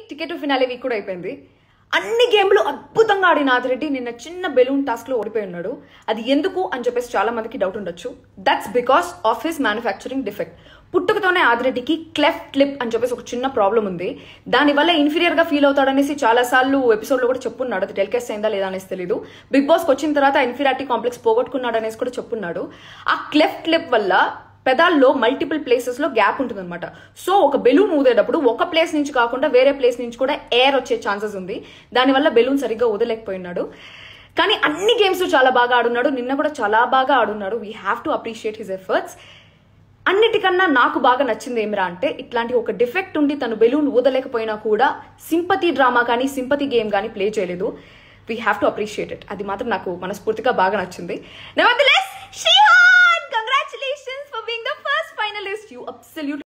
ticket to finale week కూడా అయిపోయింది అన్ని గేమ్లు అద్భుతంగా ఆడిన ఆదిరెడ్డి నిన్న చిన్న బెలూన్ టాస్క్ లో ఓడిపోయి ఉన్నాడు అది ఎందుకు అని చెప్పేసి చాలా మందికి డౌట్ ఉండొచ్చు that's because of his manufacturing defect పుట్టుకతోనే ఆదిరెడ్డికి క్లెఫ్ట్ లిప్ అని చెప్పేసి ఒక చిన్న ప్రాబ్లం ఉంది దానివల్ల ఇన్ఫీరియర్ గా ఫీల్ అవుతాడనేసి చాలా సార్లు ఎపిసోడ్ లో కూడా చెప్పున్నాడు అది టెలికాస్ట్ అయిందా లేదా అనేసి తెలియదు బిగ్ బాస్ వచ్చిన తర్వాత ఇన్ఫీరియారిటీ కాంప్లెక్స్ పోగొట్టుకున్నాడు అనేసి కూడా చెప్పున్నాడు ఆ క్లెఫ్ట్ లిప్ వల్ల పెదాల్లో మల్టిపుల్ ప్లేసెస్ లో గ్యాప్ ఉంటుందన్నమాట సో ఒక బెలూన్ ఊదేటప్పుడు ఒక ప్లేస్ నుంచి కాకుండా వేరే ప్లేస్ నుంచి కూడా ఎయిర్ వచ్చే ఛాన్సెస్ ఉంది దానివల్ల బెలూన్ సరిగ్గా ఊదలేకపోయినాడు కానీ అన్ని గేమ్స్ చాలా బాగా ఆడున్నాడు నిన్న కూడా చాలా బాగా ఆడున్నాడు we have to appreciate his efforts అన్నిటికన్నా నాకు బాగా నచ్చింది ఏమిరా అంటే ఇట్లాంటి ఒక డిఫెక్ట్ ఉండి తను బెలూన్ ఊదలేకపోయినా కూడా సింపతి డ్రామా కానీ సింపతి గేమ్ కానీ ప్లే చేయలేదు we have to appreciate it అది మాత్రం నాకు మనస్ఫూర్తిగా బాగా నచ్చింది nevertheless Shehan congratulations for being the first finalist you absolute